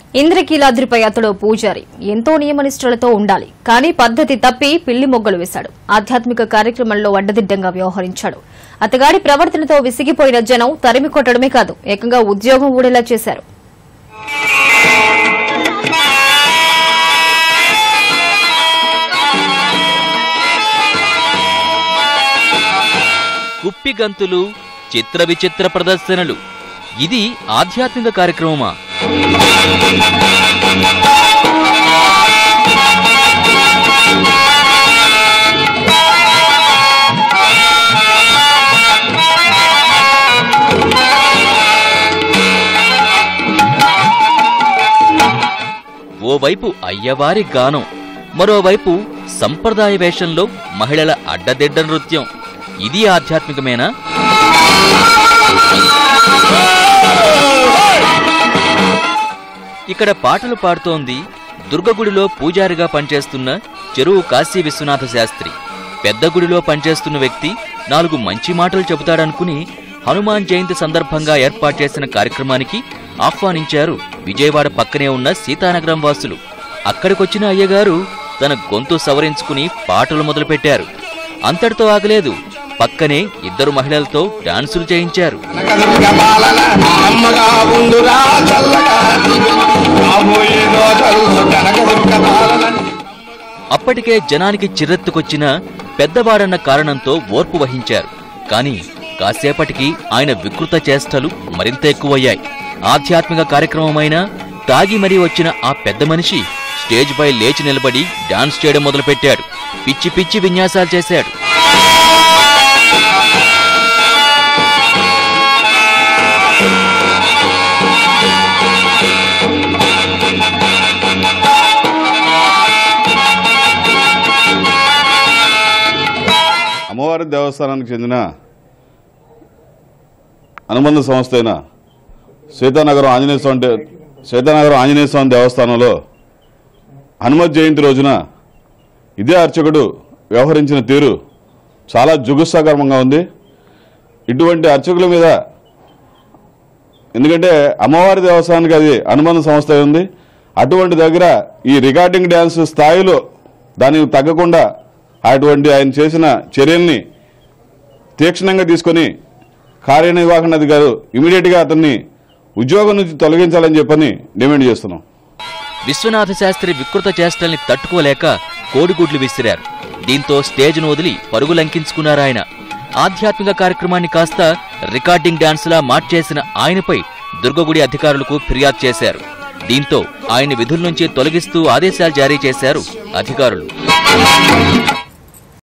ఇంద్రకీలాద్రిపై అతడు పూజారి ఎంతో నియమనిష్టలతో ఉండాలి కానీ పద్ధతి తప్పి పిల్లి మొగ్గలు వేశాడు ఆధ్యాత్మిక కార్యక్రమంలో అడ్డదిడ్డంగా వ్యవహరించాడు అతగాడి ప్రవర్తనతో విసిగిపోయిన జనం తరిమి కొట్టడమే కాదు ఏకంగా ఉద్యోగం ఊడేలా చేశారు కుప్పిగంతులు చిత్ర విచిత్ర ప్రదర్శనలు ఇది ఆధ్యాత్మిక కార్యక్రమమా ఓవైపు అయ్యవారి గానం మరోవైపు సంప్రదాయ వేషంలో మహిళల అడ్డదిడ్డ నృత్యం ఇది ఆధ్యాత్మికమేనా ఇక్కడ పాటలు పాడుతోంది దుర్గగుడిలో పూజారిగా పనిచేస్తున్న చెరువు కాశీ విశ్వనాథ శాస్త్రి పెద్ద గుడిలో పనిచేస్తున్న వ్యక్తి నాలుగు మంచి మాటలు చెబుతాడనుకుని హనుమాన్ జయంతి సందర్భంగా ఏర్పాటు చేసిన కార్యక్రమానికి ఆహ్వానించారు విజయవాడ పక్కనే ఉన్న సీతానగరం వాసులు అక్కడికొచ్చిన అయ్యగారు తన గొంతు సవరించుకుని పాటలు మొదలుపెట్టారు అంతటితో ఆగలేదు పక్కనే ఇద్దరు మహిళలతో డాన్సులు చేయించారు కనకదుర్గ పాలన అమ్మగా ఉండురా చల్లగా రాబోయే రోజుల్లో కనకదుర్గ పాలన అప్పటికే జనానికి చిర్రెత్తుకొచ్చిన పెద్దవాడన్న కారణంతో ఓర్పు వహించారు కాని కాసేపటికి ఆయన వికృత చేష్టలు మరింత ఎక్కువయ్యాయి ఆధ్యాత్మిక కార్యక్రమమైన తాగి మరీ వచ్చిన ఆ పెద్ద మనిషి స్టేజ్ పై లేచి నిలబడి డాన్స్ చేయడం మొదలుపెట్టాడు పిచ్చి పిచ్చి విన్యాసాలు చేశాడు అమ్మవారి దేవస్థానానికి చెందిన అనుబంధ సంస్థ అయిన సీతానగరం ఆంజనేయ స్వామి దే- సీతానగరం ఆంజనేయ స్వామి దేవస్థానంలో హనుమత్ జయంతి రోజున ఇదే అర్చకుడు వ్యవహరించిన తీరు చాలా జుగుత్సాకరంగా ఉంది ఇటువంటి అర్చకుల మీద ఎందుకంటే అమ్మవారి దేవస్థానానికి అది అనుబంధ సంస్థ అయి ఉంది అటువంటి దగ్గర ఈ రికార్డింగ్ డ్యాన్స్ స్థాయిలో దానికి తగ్గకుండా అటువంటి ఆయన చేసిన చర్యల్ని తీక్షణంగా తీసుకొని కార్యనిర్వహణాధికారు ఇమీడియట్గా అతన్ని ఉద్యోగం నుంచి తొలగించాలని చెప్పని డిమాండ్ చేస్తున్నాం విశ్వనాథ శాస్త్రి వికృత చేష్టల్ని తట్టుకోలేక కోడిగుడ్లు విసిరారు దీంతో స్టేజ్ను వదిలి పరుగులంకించుకున్నారాయన ఆధ్యాత్మిక కార్యక్రమాన్ని కాస్త రికార్డింగ్ డాన్స్లా మార్చేసిన ఆయనపై దుర్గగుడి అధికారులకు ఫిర్యాదు చేశారు దీంతో ఆయన విధుల నుంచి తొలగిస్తూ ఆదేశాలు జారీ చేశారు అధికారులు